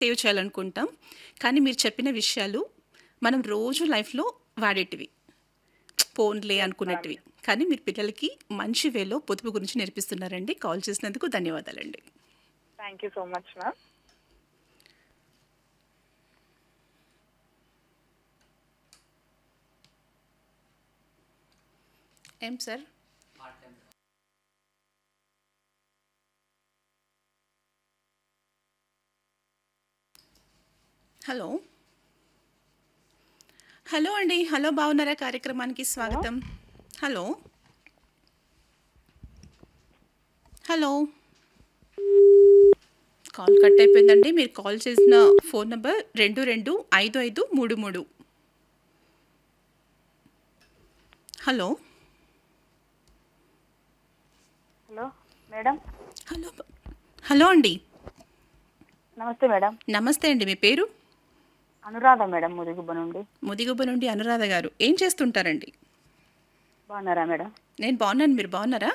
Save చేయాలనుకుంటాం కానీ మీరు చెప్పిన విషయాలు మనం రోజు లైఫ్లో వాడేటివి పోన్లే అనుకునేటివి కానీ మీరు పిల్లలకి మంచి వేలో పొదుపు గురించి నేర్పిస్తున్నారండి కాల్ చేసినందుకు ధన్యవాదాలండి thank you so much ma'am ఏం సార్ హలో హలో అండి హలో బాగున్నారా కార్యక్రమానికి స్వాగతం హలో హలో కాల్ కట్ అయిపోయిందండి మీరు కాల్ చేసిన ఫోన్ నెంబర్ రెండు రెండు ఐదు ఐదు మూడు మూడు hello hello madam hello hello అండి నమస్తే మేడం నమస్తే అండి మీ పేరు అనురాధ మేడం ముదిగుబ్బ నుండి ముదిగుబ్బ నుండి అనురాధ గారు ఏం చేస్తుంటారండి బాగున్నారా మేడం నేను బాగున్నాను మీరు బాగున్నారా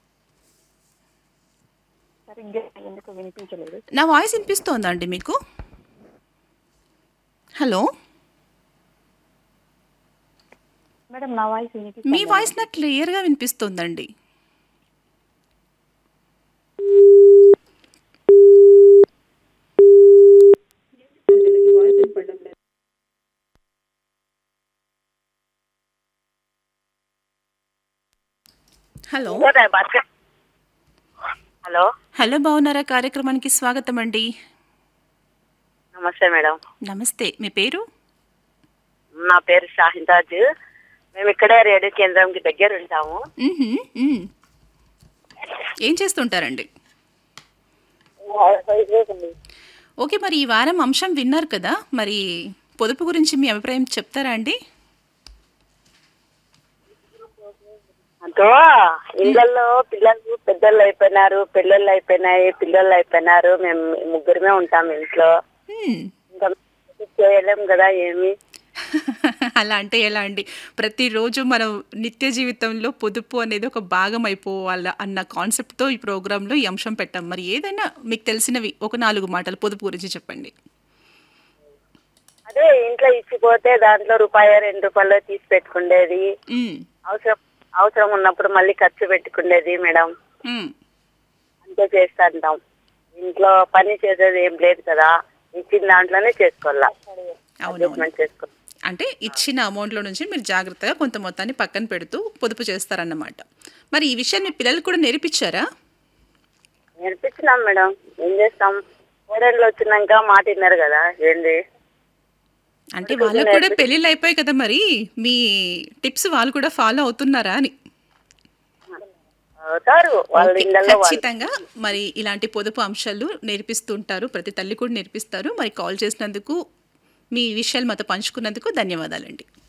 సరిగ్గా ఎందుకు వినిపించలేదు నా వాయిస్ వినిపిస్తోందా అండి మీకు హలో మేడం నా వాయిస్ మీ వినిపిస్తుంది వాయిస్ నాకు క్లియర్గా వినిపిస్తోందండి హలో హలో హలో బాగున్నారా కార్యక్రమానికి స్వాగతం అండి నమస్తే మేడం నమస్తే మీ పేరు నా పేరు షాహింతాజ్ మేము ఇక్కడే రేడియో కేంద్రంకి దగ్గర ఉంటాము మ్హూ, మ్. ఏం చేస్తుంటారండి ఓకే మరి ఈ వారం అంశం విన్నారు కదా మరి పొదుపు గురించి మీ అభిప్రాయం చెప్తారా అండి అంతో ఇళ్ళల్లో పిల్లలు పెద్దలు అయిపోయినారు పిల్లలు అయిపోయినాయి పిల్లలు అయిపోయినారు మేము ముగ్గురమే ఉంటాం ఇంట్లో హ్మ్. ఇంకా చేయలేం కదా ఏమి అలా అంటే ఎలా అండి ప్రతిరోజు మనం నిత్య జీవితంలో పొదుపు అనేది ఒక భాగం అయిపోవాల అన్న కాన్సెప్ట్తో ఈ ప్రోగ్రాంలో ఈ అంశం పెట్టాం మరి ఏదైనా మీకు తెలిసినవి ఒక నాలుగు మాటలు పొదుపు గురించి చెప్పండి అదే ఇంట్లో ఇచ్చిపోతే దాంట్లో రూపాయి రెండు రూపాయలు తీసి పెట్టుకుండేది మ్, అవసరం అవసరం ఉన్నప్పుడు మళ్ళీ ఖర్చు పెట్టుకునేది మేడం మ్. అంతే చేస్తుంటాం ఇంట్లో పని చేసేది ఏం లేదు కదా ఇచ్చిన దాంట్లోనే చేసుకోవాలా అవునవును అడ్జస్ట్మెంట్ చేసుకోవాలి అంటే ఇచ్చిన అమౌంట్లో నుంచి మీరు జాగ్రత్తగా కొంత మొత్తాన్ని పక్కన పెడుతూ పొదుపు చేస్తారన్నమాట మరి ఈ విషయం మీ పిల్లలకు కూడా నేర్పించారా నేర్పించినాం మేడం ఏం చేస్తాం కోడళ్ళు వచ్చినాక మాట విన్నారు కదా ఏంది అంటే వాళ్ళకు కూడా పెళ్ళిళ్ళు అయిపోయాయి కదా మరి మీ టిప్స్ వాళ్ళు కూడా ఫాలో అవుతున్నారా అని అవుతారు వాళ్ళ ఓకే, ఇళ్ళల్లో వాళ్ళు ఖచ్చితంగా మరి ఇలాంటి పొదుపు అంశాలు నేర్పిస్తుంటారు ప్రతి తల్లి కూడా నేర్పిస్తారు మరి కాల్ చేసినందుకు మీ విషయాలు మాతో పంచుకున్నందుకు ధన్యవాదాలండి